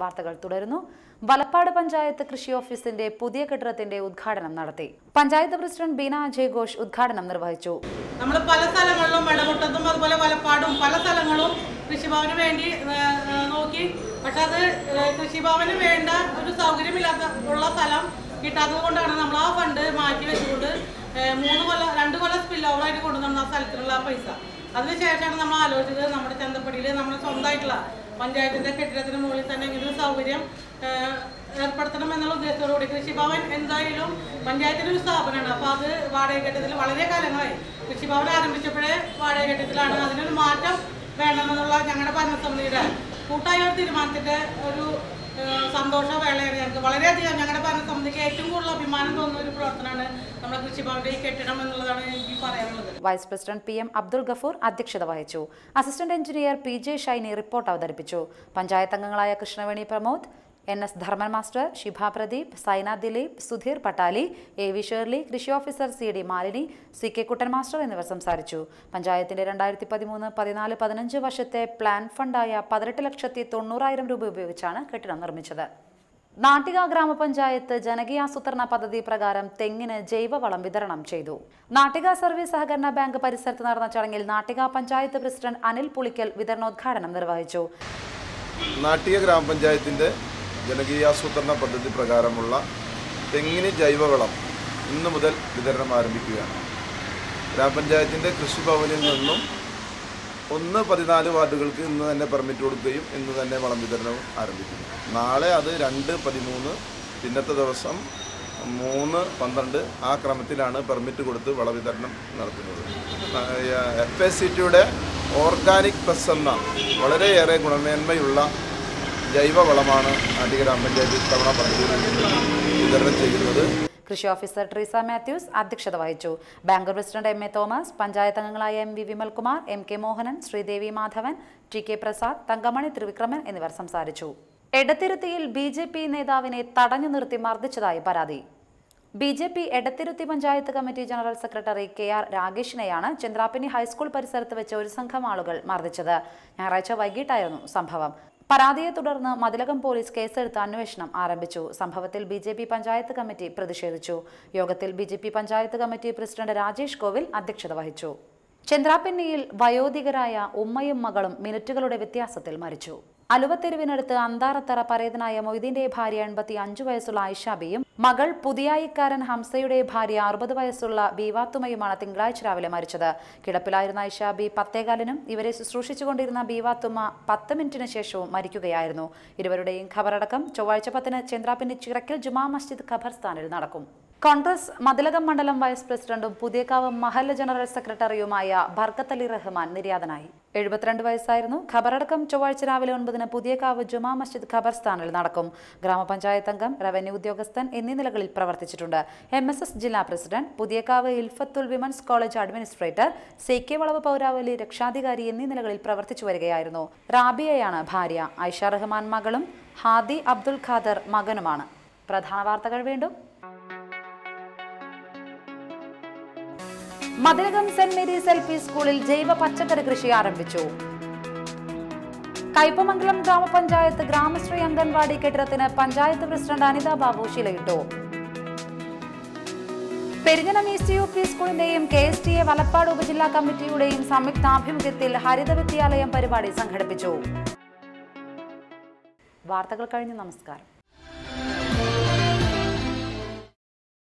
വാർത്തകൾ തുടരുന്നു വലപ്പാട് പഞ്ചായത്ത് കൃഷി ഓഫീസിന്റെ പുതിയ കെട്ടിടത്തിന്റെ ഉദ്ഘാടനം നടത്തി പഞ്ചായത്ത് പ്രസിഡന്റ് ബീന അജയ് ഘോഷ് ഉദ്ഘാടനം നിർവഹിച്ചു നമ്മൾ പല സ്ഥലങ്ങളിലും ഇടമുട്ടത്തും അതുപോലെ വലപ്പാടും പല സ്ഥലങ്ങളും കൃഷിഭവന് വേണ്ടി ഏ, ഏ, നോക്കി പക്ഷെ അത് ഏ, കൃഷിഭവന് വേണ്ട ഒരു സൗകര്യമില്ലാത്ത ഉള്ള സ്ഥലം കിട്ടാത്തത് കൊണ്ടാണ് നമ്മൾ ആ ഫണ്ട് മാറ്റി വെച്ചുകൊണ്ട് ഏ, മൂന്ന് കൊല്ലം രണ്ട് കൊല്ലം സ്പിൽ ഓവറായിട്ട് കൊണ്ടുവന്ന ആ സ്ഥലത്തിനുള്ള ആ പൈസ അതിനുശേഷമാണ് നമ്മൾ ആലോചിച്ചത് നമ്മുടെ ചന്തപ്പടിയിൽ നമ്മൾ സ്വന്തമായിട്ടുള്ള പഞ്ചായത്തിന്റെ കെട്ടിടത്തിന് മുകളിൽ തന്നെ ഇങ്ങനെ ഒരു സൗകര്യം ഏ, ഏർപ്പെടുത്തണം എന്നുള്ള ഉദ്ദേശത്തോടുകൂടി കൃഷിഭവൻ എന്തായാലും പഞ്ചായത്തിന്റെ ഒരു സ്ഥാപനമാണ് അപ്പോൾ അത് വാടകഘട്ടത്തിൽ വളരെ കാലങ്ങളായി കൃഷിഭവൻ ആരംഭിച്ചപ്പോഴേ വാടകഘട്ടത്തിലാണ് അതിനൊരു മാറ്റം വേണമെന്നുള്ള ഞങ്ങളുടെ ഭരണസമിതിയുടെ കൂട്ടായ ഒരു തീരുമാനത്തിന്റെ ഒരു ഏഹ്, സന്തോഷ വേളയാണ് ഞങ്ങൾക്ക് വളരെയധികം ഞങ്ങളുടെ ഭരണസമിതിക്ക് ഏറ്റവും കൂടുതൽ അഭിമാനം തോന്നുന്ന ഒരു പ്രവർത്തനമാണ് നമ്മുടെ കൃഷിഭവന്റെ ഈ കെട്ടിടം എന്നുള്ളതാണ് എനിക്ക് പറയാനുള്ളത് vice president P M Abdul Gafoor അധ്യക്ഷത വഹിച്ചു assistant engineer P J Shiny report അവതരിപ്പിച്ചു പഞ്ചായത്ത് അംഗങ്ങളായ Krishnaveni Pramod N S Dharman master Shibha Pradeep Saina Dileep Sudheer Pattali A V Shirley കൃഷി officer C D Malini C K Kuttan master എന്നിവർ സംസാരിച്ചു പഞ്ചായത്തിന്റെ രണ്ടായിരത്തി പതിമൂന്ന് പതിനാല് പതിനഞ്ച് വർഷത്തെ പ്ലാൻ ഫണ്ടായ പതിനെട്ട് ലക്ഷത്തി തൊണ്ണൂറായിരം രൂപ ഉപയോഗിച്ചാണ് കെട്ടിടം നിർമ്മിച്ചത് നാട്ടിക ഗ്രാമപഞ്ചായത്ത് ജനകീയാസൂത്രണ പദ്ധതി പ്രകാരം തെങ്ങിന് ജൈവവളം വിതരണം ചെയ്തു നാട്ടിക സർവീസ് സഹകരണ ബാങ്ക് പരിസരത്ത് നടന്ന ചടങ്ങിൽ നാട്ടിക പഞ്ചായത്ത് പ്രസിഡന്റ് അനിൽ പുളിക്കൽ വിതരണോദ്ഘാടനം നിർവഹിച്ചു നാട്ടിക ഗ്രാമപഞ്ചായത്തിൻ്റെ ജനകീയാസൂത്രണ പദ്ധതി പ്രകാരമുള്ള തെങ്ങിന് ജൈവവളം ഇന്നു മുതൽ വിതരണം ആരംഭിക്കുകയാണ് ഗ്രാമപഞ്ചായത്തിൻ്റെ കൃഷിഭവനിൽ നിന്നും ഒന്ന് പതിനാല് വാർഡുകൾക്ക് ഇന്ന് തന്നെ പെർമിറ്റ് കൊടുക്കുകയും ഇന്ന് തന്നെ വളം വിതരണവും ആരംഭിക്കുന്നു നാളെ അത് രണ്ട് പതിമൂന്ന് പിന്നത്തെ ദിവസം മൂന്ന് പന്ത്രണ്ട് ആ ക്രമത്തിലാണ് പെർമിറ്റ് കൊടുത്ത് വളവിതരണം നടത്തുന്നത് എഫ് എസ് സി ടിയുടെ ഓർഗാനിക് പ്ലസ് എന്ന വളരെയേറെ ഗുണമേന്മയുള്ള ജൈവവളമാണ് നാട്ടിക ഗ്രാമപഞ്ചായത്ത് ഇത്തവണ പദ്ധതിയിൽ വിതരണം ചെയ്യുന്നത് കൃഷി ഓഫീസർ ട്രീസ മാത്യൂസ് അധ്യക്ഷത വഹിച്ചു bank president M A Thomas panchayat അംഗങ്ങളായ M V Vimalkumar M K Mohanan Sreedevi Madhavan T K Prasad Thankamani Thrivikraman എന്നിവർ സംസാരിച്ചു എടത്തിരുത്തിയിൽ ബി ജെ പി നേതാവിനെ തടഞ്ഞു നിർത്തി മർദ്ദിച്ചതായി പരാതി B J P Edathiruthi panchayat committee general secretary K R രാഗേഷിനെയാണ് ചന്ദ്രാപ്പിനി ഹൈസ്കൂൾ പരിസരത്ത് വെച്ച് ഒരു സംഘം ആളുകൾ മർദ്ദിച്ചത് ഞായറാഴ്ച വൈകിട്ടായിരുന്നു സംഭവം പരാതിയെ തുടർന്ന് മതിലകം പോലീസ് കേസെടുത്ത് അന്വേഷണം ആരംഭിച്ചു സംഭവത്തിൽ B J P panchayat committee പ്രതിഷേധിച്ചു യോഗത്തിൽ B J P panchayat committee president Rajesh Kovil അധ്യക്ഷത വഹിച്ചു ചന്ദ്രാപിന്നിയിൽ വയോധികരായ ഉമ്മയും മകളും മിനിറ്റുകളുടെ വ്യത്യാസത്തിൽ മരിച്ചു അലുവത്തെരുവിനടുത്ത് അന്താറത്തറ പരേതനായ മൊയ്തീന്റെ ഭാര്യ എൺപത്തി അഞ്ചു വയസ്സുള്ള ഐഷാബിയും മകൾ പുതിയായിക്കാരൻ ഹംസയുടെ ഭാര്യ അറുപത് വയസ്സുള്ള ബീവാത്തുമ്മയുമാണ് തിങ്കളാഴ്ച രാവിലെ മരിച്ചത് കിടപ്പിലായിരുന്ന ഐഷാബി പത്തേകാലിനും ഇവരെ ശുശ്രൂഷിച്ചുകൊണ്ടിരുന്ന ബീവാത്തുമ്മ പത്ത് മിനിറ്റിന് ശേഷവും മരിക്കുകയായിരുന്നു ഇരുവരുടെയും ഖബറടക്കം ചൊവ്വാഴ്ച പത്തിന് ചന്ദ്രാപിന്നി ചിറക്കൽ ജുമാ മസ്ജിദ് ഖബർസ്ഥാനിൽ നടക്കും കോൺഗ്രസ് മതിലകം മണ്ഡലം വൈസ് പ്രസിഡന്റും പുതിയകാവ് മഹല്ല് ജനറൽ സെക്രട്ടറിയുമായ ബർക്കത്ത് അലി റഹ്മാൻ നിര്യാതനായി എഴുപത്തിരണ്ട് വയസ്സായിരുന്നു ഖബറടക്കം ചൊവ്വാഴ്ച രാവിലെ ഒൻപതിന് പുതിയകാവ് ജുമാ മസ്ജിദ് ഖബർസ്ഥാനിൽ നടക്കും ഗ്രാമപഞ്ചായത്ത് അംഗം റവന്യൂ ഉദ്യോഗസ്ഥൻ എന്നീ നിലകളിൽ പ്രവർത്തിച്ചിട്ടുണ്ട് എം എസ് എസ് ജില്ലാ president Puthiyakavu Ilfathul women's college administrator C K Valavu പൗരാവലി രക്ഷാധികാരി എന്നീ നിലകളിൽ പ്രവർത്തിച്ചു വരികയായിരുന്നു റാബിയയാണ് ഭാര്യ ഐഷ റഹ്മാൻ മകളും ഹാദി അബ്ദുൽ ഖാദർ മകനുമാണ് പ്രധാന വാർത്തകൾ വീണ്ടും Mathilakam saint Mary's L P സ്കൂളിൽ ജൈവ പച്ചക്കറി കൃഷി ആരംഭിച്ചു കയ്പമംഗലം ഗ്രാമപഞ്ചായത്ത് ഗ്രാമശ്രീ അംഗൻവാടി കെട്ടിടത്തിന് പഞ്ചായത്ത് പ്രസിഡന്റ് അനിത ബാബു ശിലയിട്ടു പെരിഞ്ഞനം ഈസ്റ്റ് യു പി സ്കൂളിന്റെയും K S T A Valappad ഉപജില്ലാ കമ്മിറ്റിയുടെയും സംയുക്താഭിമുഖ്യത്തിൽ ഹരിത വിദ്യാലയം പരിപാടി സംഘടിപ്പിച്ചു വാർത്തകൾ കഴിഞ്ഞ് നമസ്കാരം